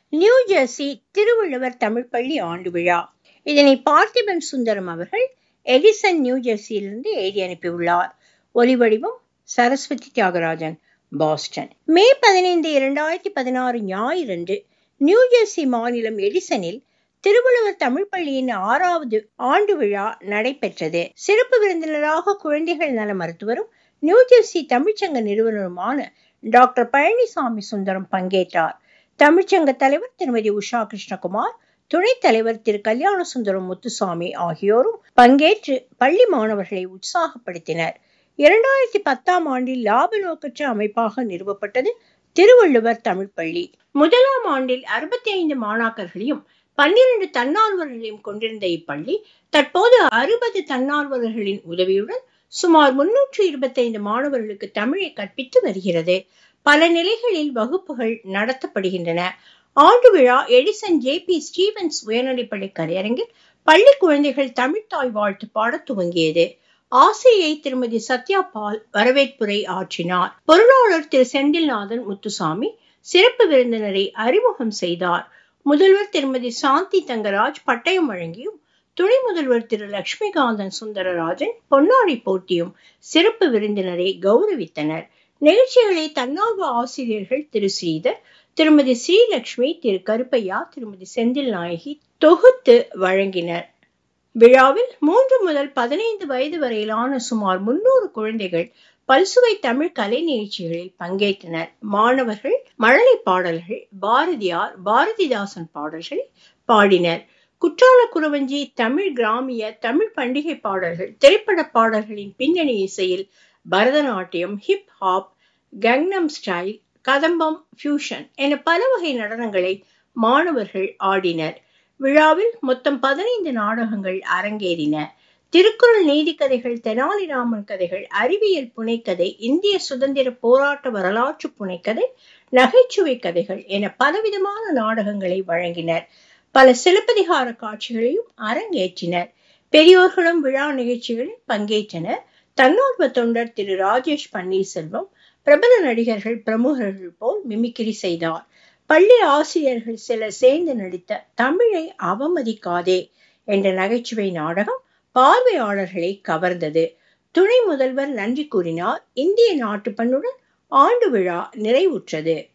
new Jersey Thiruvalluvar Tamil பள்ளி ஆண்டு விழா இதனை பார்த்திபன் சுந்தரம் அவர்கள் எடிசன் நியூ ஜெர்சியிலிருந்து எழுதி அனுப்பியுள்ளார் ஒலிவடிவம் சரஸ்வதி தியாகராஜன் பாஸ்டன் மே பதினைந்து இரண்டாயிரத்தி பதினாறு ஞாயிறன்று நியூ ஜெர்சி மாநிலம் எடிசனில் திருவள்ளுவர் தமிழ் பள்ளியின் ஆறாவது ஆண்டு விழா நடைபெற்றது சிறப்பு விருந்தினராக குழந்தைகள் நல மருத்துவரும் நியூ ஜெர்சி தமிழ்ச்சங்க நிறுவனருமான டாக்டர் பழனிசாமி சுந்தரம் பங்கேற்றார் தமிழ்ச்சங்க தலைவர் திருமதி உஷா கிருஷ்ணகுமார் துணைத் தலைவர் திரு கல்யாண சுந்தரம் முத்துசாமி ஆகியோரும் பங்கேற்று பள்ளி மாணவர்களை உற்சாகப்படுத்தினர் இரண்டாயிரத்தி பத்தாம் ஆண்டில் லாப நோக்கற்ற அமைப்பாக நிறுவப்பட்டது திருவள்ளுவர் தமிழ் பள்ளி முதலாம் ஆண்டில் அறுபத்தி ஐந்து மாணாக்கர்களையும் பன்னிரண்டு தன்னார்வலர்களையும் கொண்டிருந்த இப்பள்ளி தற்போது அறுபது தன்னார்வலர்களின் உதவியுடன் சுமார் முன்னூற்று இருபத்தைந்து மாணவர்களுக்கு தமிழை கற்பித்து வருகிறது பல நிலைகளில் வகுப்புகள் நடத்தப்படுகின்றன ஆண்டு விழா எடிசன் ஜே பி ஸ்டீவன்ஸ் உயர்நிலைப்பள்ளி கரையரங்கில் பள்ளி குழந்தைகள் தமிழ்தாய் வாழ்த்து பாட துவங்கியது ஆசிரியை திருமதி சத்யா பால் வரவேற்புரை ஆற்றினார் பொருளாளர் திரு செந்தில்நாதன் முத்துசாமி சிறப்பு விருந்தினரை அறிமுகம் செய்தார் முதல்வர் திருமதி சாந்தி தங்கராஜ் பட்டயம் வழங்கியும் துணை முதல்வர் திரு லட்சுமிகாந்தன் சுந்தரராஜன் பொன்னாடி போட்டியும் சிறப்பு விருந்தினரை கௌரவித்தனர் நிகழ்ச்சிகளை தன்னார்வ ஆசிரியர்கள் திரு ஸ்ரீதர் திருமதி ஸ்ரீலட்சுமி திரு கருப்பையா திருமதி செந்தில் நாயகி தொகுத்து வழங்கினர் விழாவில் மூன்று முதல் பதினைந்து வயது வரையிலான சுமார் முன்னூறு குழந்தைகள் பல்சுவை தமிழ் கலை நிகழ்ச்சிகளில் பங்கேற்றனர் மாணவர்கள் மழலை பாடல்கள் பாரதியார் பாரதிதாசன் பாடல்களை பாடினர் குற்றால குறவஞ்சி தமிழ் கிராமிய தமிழ் பண்டிகை பாடல்கள் திரைப்பட பாடல்களின் பின்னணி இசையில் Bharatanatyam hip hop Gangnam style கதம்பம் ஃபியூஷன் என பல வகை நடனங்களை மாணவர்கள் ஆடினர் விழாவில் மொத்தம் பதினைந்து நாடகங்கள் அரங்கேறின திருக்குறள் நீதி கதைகள் தெனாலிராமன் கதைகள் அறிவியல் புனைக்கதை இந்திய சுதந்திர போராட்ட வரலாற்று புனைக்கதை நகைச்சுவை கதைகள் என பலவிதமான நாடகங்களை வழங்கினர் பல சிலப்பதிகார காட்சிகளையும் அரங்கேற்றினர் பெரியோர்களும் விழா நிகழ்ச்சிகளில் பங்கேற்றனர் தன்னார்வ தொண்டர் திரு ராஜேஷ் பன்னீர்செல்வம் பிரபல நடிகர்கள் பிரமுகர்கள் போல் மிமிக்கிரி செய்தார் பள்ளி ஆசிரியர்கள் சிலர் சேர்ந்து நடித்த தமிழை அவமதிக்காதே என்ற நகைச்சுவை நாடகம் பார்வையாளர்களை கவர்ந்தது துணை முதல்வர் நன்றி கூறினார் இந்திய நாட்டுப்பண்ணுடன் ஆண்டு விழா நிறைவுற்றது